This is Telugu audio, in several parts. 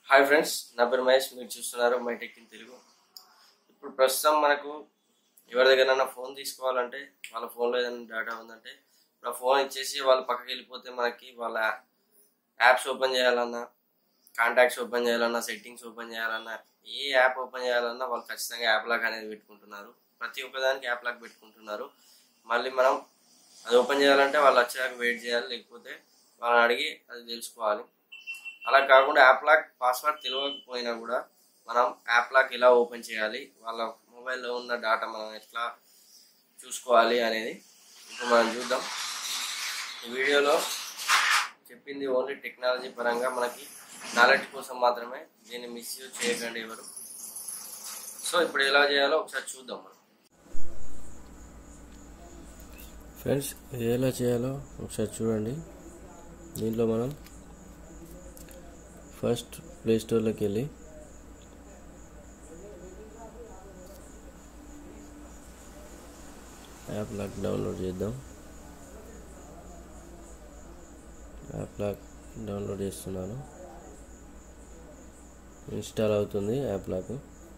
హాయ్ ఫ్రెండ్స్ నా పేరు మహేష్ మీరు చూస్తున్నారు మై టెక్ ఇన్ తెలుగు ఇప్పుడు ప్రస్తుతం మనకు ఎవరి దగ్గరైనా ఫోన్ తీసుకోవాలంటే వాళ్ళ ఫోన్లో ఏదైనా డేటా ఉందంటే ఇప్పుడు ఆ ఫోన్ ఇచ్చేసి వాళ్ళు పక్కకి వెళ్ళిపోతే మనకి వాళ్ళ యాప్స్ ఓపెన్ చేయాలన్నా కాంటాక్ట్స్ ఓపెన్ చేయాలన్నా సెట్టింగ్స్ ఓపెన్ చేయాలన్నా ఏ యాప్ ఓపెన్ చేయాలన్నా వాళ్ళు ఖచ్చితంగా యాప్ లాక్ అనేది పెట్టుకుంటున్నారు ప్రతి ఒక్కదానికి యాప్ లాక్ పెట్టుకుంటున్నారు మళ్ళీ మనం అది ఓపెన్ చేయాలంటే వాళ్ళు వచ్చాక వెయిట్ చేయాలి లేకపోతే వాళ్ళని అడిగి అది తెలుసుకోవాలి అలా కాకుండా యాప్ లాక్ పాస్వర్డ్ తెలియకపోయినా కూడా మనం యాప్ లాక్ ఎలా ఓపెన్ చేయాలి వాళ్ళ మొబైల్లో ఉన్న డేటా మనం ఎట్లా చూసుకోవాలి అనేది ఇప్పుడు మనం చూద్దాం ఈ వీడియోలో చెప్పింది ఓన్లీ టెక్నాలజీ పరంగా మనకి నాలెడ్జ్ కోసం మాత్రమే దీన్ని మిస్యూజ్ చేయకండి ఎవరు సో ఇప్పుడు ఎలా చేయాలో ఒకసారి చూద్దాం మనం ఫ్రెండ్స్ ఇది ఎలా చేయాలో ఒకసారి చూడండి దీంట్లో మనం ఫస్ట్ ప్లే స్టోర్లోకి వెళ్ళి యాప్ లాక్ డౌన్లోడ్ చేద్దాం యాప్ లాక్ డౌన్లోడ్ చేస్తున్నాను ఇన్స్టాల్ అవుతుంది యాప్ లాక్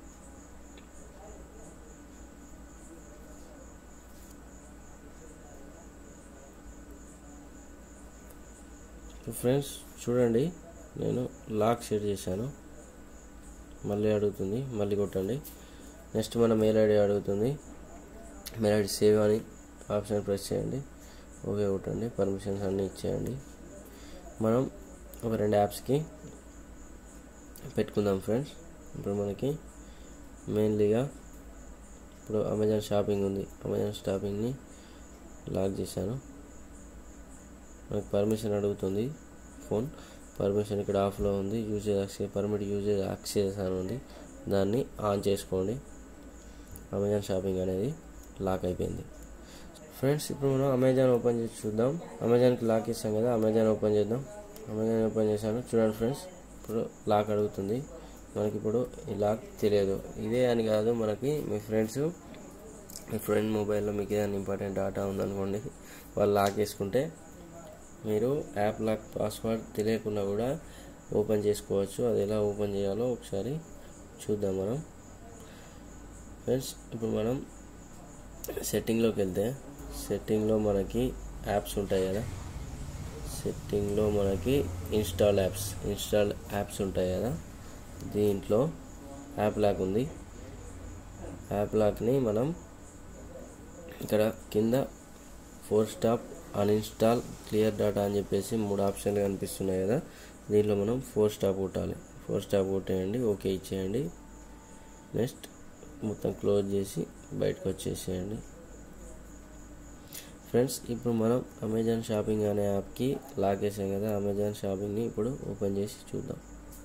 ఫ్రెండ్స్ చూడండి నేను లాక్ సెట్ చేశాను మళ్ళీ అడుగుతుంది మళ్ళీ కొట్టండి నెక్స్ట్ మన మెయిల్ ఐడి అడుగుతుంది మెయిల్ ఐడి సేవ్ అని ఆప్షన్ ప్రెస్ చేయండి ఓకే కొట్టండి పర్మిషన్స్ అన్నీ ఇచ్చేయండి మనం ఒక రెండు యాప్స్కి పెట్టుకుందాం ఫ్రెండ్స్ ఇప్పుడు మనకి మెయిన్లీగా ఇప్పుడు అమెజాన్ షాపింగ్ ఉంది అమెజాన్ షాపింగ్ని లాక్ చేశాను మనకి పర్మిషన్ అడుగుతుంది ఫోన్ పర్మిషన్ ఇక్కడ ఆఫ్లో ఉంది usage access permit usage access అని ఉంది దాన్ని ఆన్ చేసుకోండి అమెజాన్ షాపింగ్ అనేది లాక్ అయిపోయింది ఫ్రెండ్స్ ఇప్పుడు మనం అమెజాన్ ఓపెన్ చేసి చూద్దాం అమెజాన్కి లాక్ ఇస్తాం కదా అమెజాన్ ఓపెన్ చేద్దాం అమెజాన్ ఓపెన్ చేశాను చూడండి ఫ్రెండ్స్ ఇప్పుడు లాక్ అడుగుతుంది మనకి ఇప్పుడు ఈ లాక్ తెలియదు ఇదే అని కాదు మనకి మీ ఫ్రెండ్స్ మీ ఫ్రెండ్ మొబైల్లో మీకు ఏదైనా ఇంపార్టెంట్ డేటా ఉందనుకోండి వాళ్ళు లాక్ చేసుకుంటే మీరు యాప్ లాక్ పాస్వర్డ్ తెలియకుండా కూడా ఓపెన్ చేసుకోవచ్చు అది ఎలా ఓపెన్ చేయాలో ఒకసారి చూద్దాం మనం ఫ్రెండ్స్ ఇప్పుడు మనం సెట్టింగ్లోకి వెళ్తే సెట్టింగ్లో మనకి యాప్స్ ఉంటాయి కదా సెట్టింగ్లో మనకి ఇన్స్టాల్ యాప్స్ ఇన్స్టాల్ యాప్స్ ఉంటాయి కదా దీంట్లో యాప్ లాక్ ఉంది యాప్ లాక్ని మనం ఇక్కడ కింద force stop uninstall clear data అని చెప్పేసి మూడు ఆప్షన్లు కనిపిస్తున్నాయి కదా దీంట్లో మనం ఫోర్ స్టాప్ కొట్టాలి ఫోర్ స్టాప్ కొట్టేయండి ఓకే ఇచ్చేయండి నెక్స్ట్ మొత్తం క్లోజ్ చేసి బయటకు వచ్చేసేయండి ఫ్రెండ్స్ ఇప్పుడు మనం అమెజాన్ షాపింగ్ అనే యాప్కి లాక్ వేసాం కదా అమెజాన్ షాపింగ్ని ఇప్పుడు ఓపెన్ చేసి చూద్దాం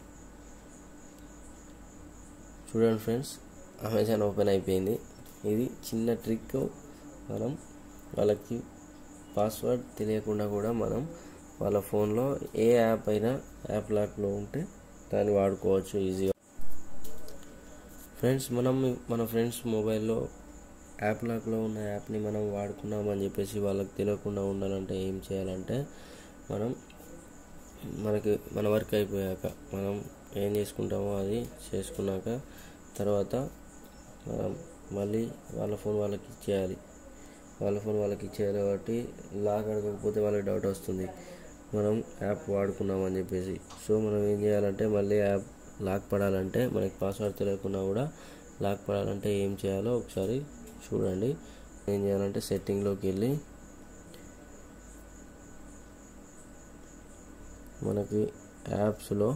చూడండి ఫ్రెండ్స్ అమెజాన్ ఓపెన్ అయిపోయింది ఇది చిన్న ట్రిక్ మనం వాళ్ళకి పాస్వర్డ్ తెలియకుండా కూడా మనం వాళ్ళ ఫోన్లో ఏ యాప్ అయినా యాప్ లాక్లో ఉంటే దాన్ని వాడుకోవచ్చు ఈజీగా ఫ్రెండ్స్ మనం మన ఫ్రెండ్స్ మొబైల్లో యాప్ లాక్లో ఉన్న యాప్ని మనం వాడుకున్నామని చెప్పేసి వాళ్ళకి తెలియకుండా ఉండాలంటే ఏం చేయాలంటే మనం మనకి మన వర్క్ అయిపోయాక మనం ఏం చేసుకుంటామో అది చేసుకున్నాక తర్వాత మనం మళ్ళీ వాళ్ళ ఫోన్ వాళ్ళకి ఇచ్చేయాలి వాళ్ళ ఫోన్ వాళ్ళకి ఇచ్చేయాలి కాబట్టి లాక్ అడగకపోతే వాళ్ళకి డౌట్ వస్తుంది మనం యాప్ వాడుకున్నామని చెప్పేసి సో మనం ఏం చేయాలంటే మళ్ళీ యాప్ లాక్ పడాలంటే మనకి పాస్వర్డ్ తెలియకుండా కూడా లాక్ పడాలంటే ఏం చేయాలో ఒకసారి చూడండి ఏం చేయాలంటే సెట్టింగ్లోకి వెళ్ళి మనకి యాప్స్లో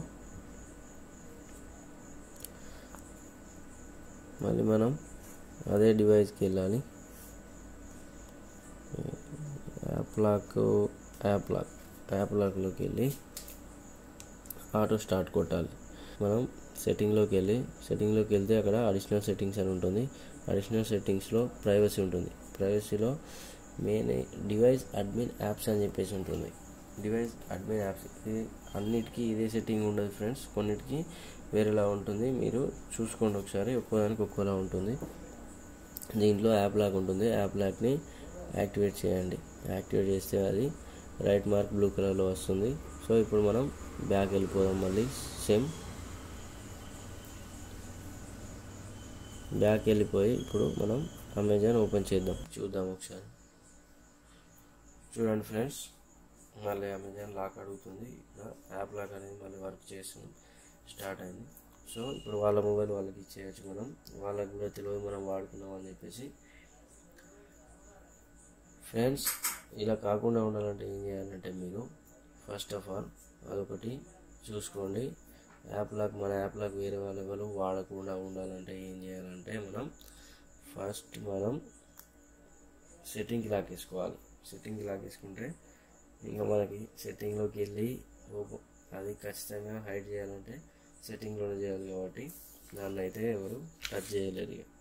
మళ్ళీ మనం అదే డివైస్కి వెళ్ళాలి app lock app lock app లాక్లోకి వెళ్ళి ఆటో స్టార్ట్ కొట్టాలి మనం సెట్టింగ్లోకి వెళ్ళి సెట్టింగ్లోకి వెళ్తే అక్కడ అడిషనల్ సెట్టింగ్స్ అని ఉంటుంది అడిషనల్ సెట్టింగ్స్లో ప్రైవసీ ఉంటుంది ప్రైవసీలో మెయిన్ డివైస్ అడ్మిన్ యాప్స్ అని చెప్పేసి ఉంటుంది డివైస్ అడ్మిన్ యాప్స్ ఇది అన్నిటికీ ఇదే సెట్టింగ్ ఉండదు ఫ్రెండ్స్ కొన్నిటికి వేరేలా ఉంటుంది మీరు చూసుకోండి ఒకసారి ఒక్కోదానికి ఒక్కోలా ఉంటుంది దీంట్లో యాప్ లాక్ ఉంటుంది యాప్ లాక్ని యాక్టివేట్ చేయండి యాక్టివేట్ చేస్తే అది రైట్ మార్క్ బ్లూ కలర్లో వస్తుంది సో ఇప్పుడు మనం బ్యాక్ వెళ్ళిపోదాం మళ్ళీ సేమ్ బ్యాక్ వెళ్ళిపోయి ఇప్పుడు మనం అమెజాన్ ఓపెన్ చేద్దాం చూద్దాం ఒకసారి చూడండి ఫ్రెండ్స్ మళ్ళీ అమెజాన్ లాక్ అడుగుతుంది ఇక్కడ యాప్ లాక్ అనేది మళ్ళీ వర్క్ చేస్తుంది స్టార్ట్ అయింది సో ఇప్పుడు వాళ్ళ మొబైల్ వాళ్ళకి ఇచ్చేయచ్చు మనం వాళ్ళకి కూడా తెలియదు మనం వాడుకున్నాం అని చెప్పేసి ఫ్రెండ్స్ ఇలా కాకుండా ఉండాలంటే ఏం చేయాలంటే మీరు ఫస్ట్ ఆఫ్ ఆల్ అదొకటి చూసుకోండి యాప్ లాక్ మన యాప్ లాక్ వేరే వాళ్ళు ఎవరు వాడకుండా ఉండాలంటే ఏం చేయాలంటే మనం ఫస్ట్ మనం సెట్టింగ్కి లాక్ వేసుకోవాలి సెట్టింగ్కి లాక్ వేసుకుంటే ఇంకా మనకి సెట్టింగ్లోకి వెళ్ళి ఓపె- అది ఖచ్చితంగా హైడ్ చేయాలంటే సెట్టింగ్లోనే చేయాలి కాబట్టి దాన్ని అయితే ఎవరు టచ్ చేయలేరు ఇక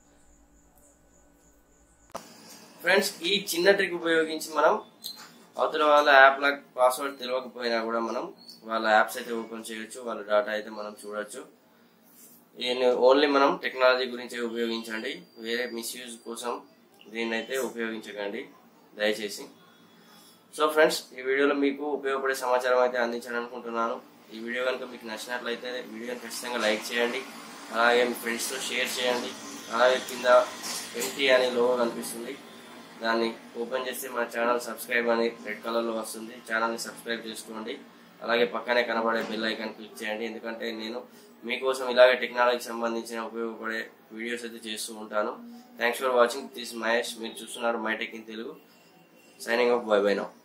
ఫ్రెండ్స్ ఈ చిన్న ట్రిక్ ఉపయోగించి మనం అవతల వాళ్ళ యాప్ లాక్ పాస్వర్డ్ తెలియకపోయినా కూడా మనం వాళ్ళ యాప్స్ అయితే ఓపెన్ చేయొచ్చు వాళ్ళ డేటా అయితే మనం చూడొచ్చు దీన్ని ఓన్లీ మనం టెక్నాలజీ గురించి ఉపయోగించండి వేరే మిస్యూజ్ కోసం దీన్ని అయితే ఉపయోగించకండి దయచేసి సో ఫ్రెండ్స్ ఈ వీడియోలో మీకు ఉపయోగపడే సమాచారం అయితే అందించాలని అనుకుంటున్నాను ఈ వీడియో కనుక మీకు నచ్చినట్లయితే వీడియోని ఖచ్చితంగా లైక్ చేయండి అలాగే మీ ఫ్రెండ్స్తో షేర్ చేయండి అలాగే కింద ఎంటీ అనే లోగో కనిపిస్తుంది దాన్ని ఓపెన్ చేస్తే మన ఛానల్ సబ్స్క్రైబ్ అని రెడ్ కలర్లో వస్తుంది ఛానల్ని సబ్స్క్రైబ్ చేసుకోండి అలాగే పక్కనే కనబడే బెల్ ఐకాన్ క్లిక్ చేయండి ఎందుకంటే నేను మీకోసం ఇలాగే టెక్నాలజీకి సంబంధించిన ఉపయోగపడే వీడియోస్ అయితే చేస్తూ ఉంటాను thanks for watching this Mahesh మీరు చూస్తున్నారు my tech in Telugu signing off bye bye now